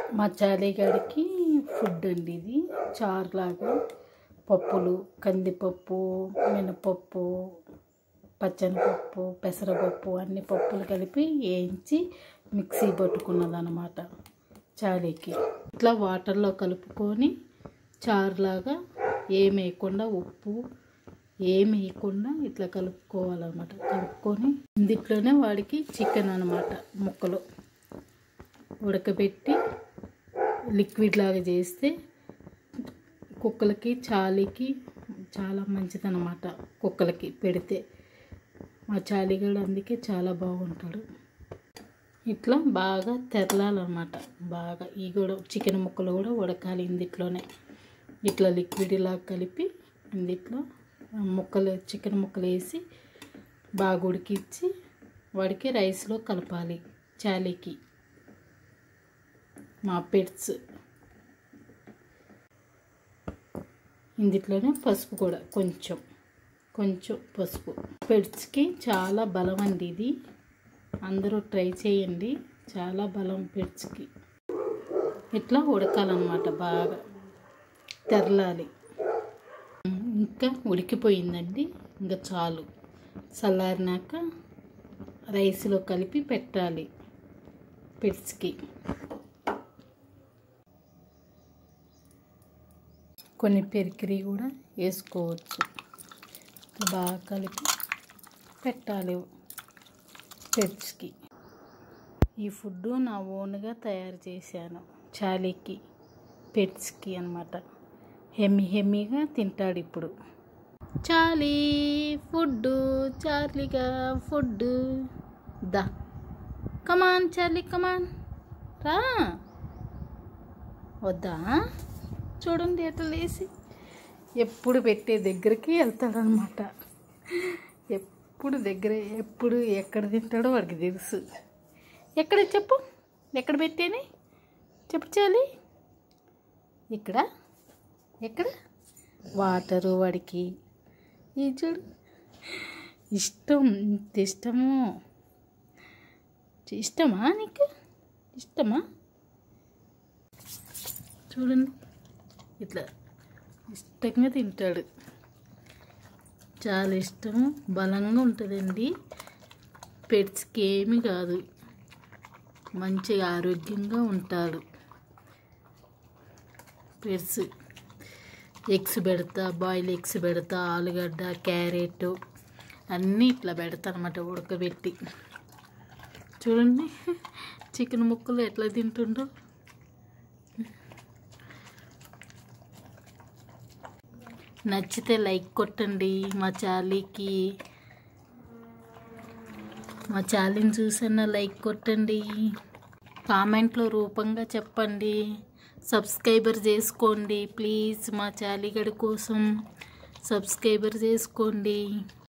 మా చాలీగాడికి ఫుడ్ అండి ఇది చారులాగా పప్పులు కందిపప్పు మినపప్పు పచ్చనిపప్పు పెసరపప్పు అన్ని పప్పులు కలిపి వేయించి మిక్సీ పట్టుకున్నదనమాట చాలీకి ఇట్లా వాటర్లో కలుపుకొని చారులాగా ఏం వేయకుండా ఉప్పు ఏమి వేయకుండా ఇట్లా కలుపుకోవాలన్నమాట కలుపుకొని ఇందులోనే వాడికి చికెన్ అనమాట ముక్కలు ఉడకబెట్టి లిక్విడ్ లాగా చేస్తే కుక్కలకి చాలీకి చాలా మంచిదన్నమాట కుక్కలకి పెడితే మా చాలీగాడు అందుకే చాలా బాగుంటాడు ఇట్లా బాగా తెరలాలన్నమాట బాగా ఈ కూడా చికెన్ ముక్కలు కూడా ఉడకాలి ఇందిట్లోనే ఇట్లా లిక్విడ్ ఇలా కలిపి ఇందిట్లో ముక్కలు చికెన్ ముక్కలు వేసి బాగా ఉడికిచ్చి వాడికి రైస్లో కలపాలి చాలీకి మా పెట్స్ ఇందులోనే పసుపు కూడా కొంచెం కొంచెం పసుపు పెట్స్కి చాలా బలం అండి ఇది అందరూ ట్రై చేయండి చాలా బలం పెట్స్కి ఇట్లా ఉడకాలన్నమాట బాగా తెరలాలి ఇంకా ఉడికిపోయిందండి ఇంకా చాలు చల్లారినాక రైస్లో కలిపి పెట్టాలి పెట్స్కి కొన్ని పెరికిరి కూడా వేసుకోవచ్చు బాగా కలిపి పెట్టాలి పెట్స్కి ఈ ఫుడ్ నా ఓన్గా తయారు చేశాను చాలీకి పెట్స్కి అనమాట హెమ్మి హెమ్మిగా తింటాడు ఇప్పుడు చాలీ ఫుడ్ చార్లీగా ఫుడ్ దా కమాన్ చార్లీ కమాన్ రా వద్దా చూడండి ఎట్లా లేసి ఎప్పుడు పెట్టే దగ్గరికి వెళ్తాడనమాట ఎప్పుడు దగ్గర ఎప్పుడు ఎక్కడ తింటాడో వాడికి తెలుసు ఎక్కడ చెప్పు ఎక్కడ పెట్టేని చెప్పు చాలి ఇక్కడ ఎక్కడ వాటరు వాడికి ఈ చూడు ఇష్టం ఇంత ఇష్టము ఇష్టమా నీకు ఇష్టమా చూడండి ఇట్లా ఇష్టంగా తింటాడు చాలా ఇష్టము బలంగా ఉంటుందండి పెట్స్కి ఏమీ కాదు మంచిగా ఆరోగ్యంగా ఉంటాడు పెట్స్ ఎగ్స్ పెడతా బాయిల్ ఎగ్స్ పెడతా ఆలుగడ్డ క్యారెట్ అన్నీ ఇట్లా పెడతా అనమాట ఉడకబెట్టి చూడండి చికెన్ ముక్కలు ఎట్లా తింటుండో నచ్చితే లైక్ కొట్టండి మా చాలీకి మా చాలీని చూసన్న లైక్ కొట్టండి కామెంట్లో రూపంగా చెప్పండి సబ్స్క్రైబర్ చేసుకోండి ప్లీజ్ మా చాలీగడి కోసం సబ్స్క్రైబర్ చేసుకోండి